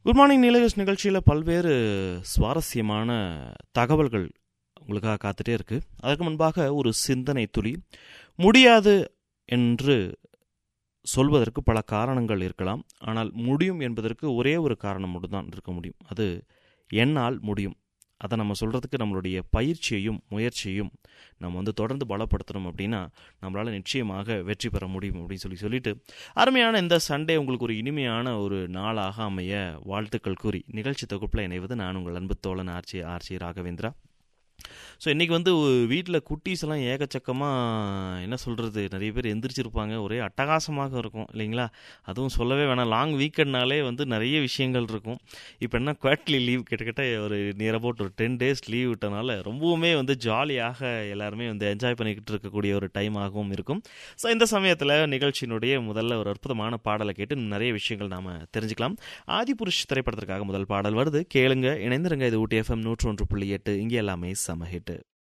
good morning நீலகஸ் நிகழ்ச்சியில் பல்வேறு சுவாரஸ்யமான தகவல்கள் உங்களுக்காக காத்துட்டே இருக்கு அதற்கு முன்பாக ஒரு சிந்தனை துளி முடியாது என்று சொல்வதற்கு பல காரணங்கள் இருக்கலாம் ஆனால் முடியும் என்பதற்கு ஒரே ஒரு காரணம் மட்டும்தான் இருக்க முடியும் அது என்னால் முடியும் அதை நம்ம சொல்கிறதுக்கு நம்மளுடைய பயிற்சியையும் முயற்சியையும் நம்ம வந்து தொடர்ந்து பலப்படுத்தணும் அப்படின்னா நம்மளால் நிச்சயமாக வெற்றி பெற முடியும் அப்படின்னு சொல்லி சொல்லிட்டு அருமையான இந்த சண்டே உங்களுக்கு ஒரு இனிமையான ஒரு நாளாக அமைய வாழ்த்துக்கள் கூறி நிகழ்ச்சி தொகுப்பில் இணைவது நான் உங்கள் அன்பு தோழன் ஆர்ச்சி ஆர்ச்சி ராகவேந்திரா ஸோ இன்றைக்கி வந்து வீட்டில் குட்டீஸ் எல்லாம் ஏகச்சக்கமாக என்ன சொல்கிறது நிறைய பேர் எந்திரிச்சிருப்பாங்க ஒரே அட்டகாசமாக இருக்கும் இல்லைங்களா அதுவும் சொல்லவே வேணாம் லாங் வீக்கெண்ட்னாலே வந்து நிறைய விஷயங்கள் இருக்கும் இப்போ என்ன குவாட்லி லீவ் கிட்டத்தட்ட ஒரு நியர் அபவுட் ஒரு டென் டேஸ் லீவ் விட்டனால ரொம்பவுமே வந்து ஜாலியாக எல்லாருமே வந்து என்ஜாய் பண்ணிக்கிட்டு இருக்கக்கூடிய ஒரு டைமாகவும் இருக்கும் ஸோ இந்த சமயத்தில் நிகழ்ச்சியினுடைய முதல்ல ஒரு அற்புதமான பாடலை கேட்டு நிறைய விஷயங்கள் நாம் தெரிஞ்சுக்கலாம் ஆதிபுருஷ் திரைப்படத்திற்காக முதல் பாடல் வருது கேளுங்க இணைந்திருங்க இது ஊட்டி எஃப்எம் நூற்று ஒன்று புள்ளி எட்டு இங்கே எல்லாமே சம ஹிட்டு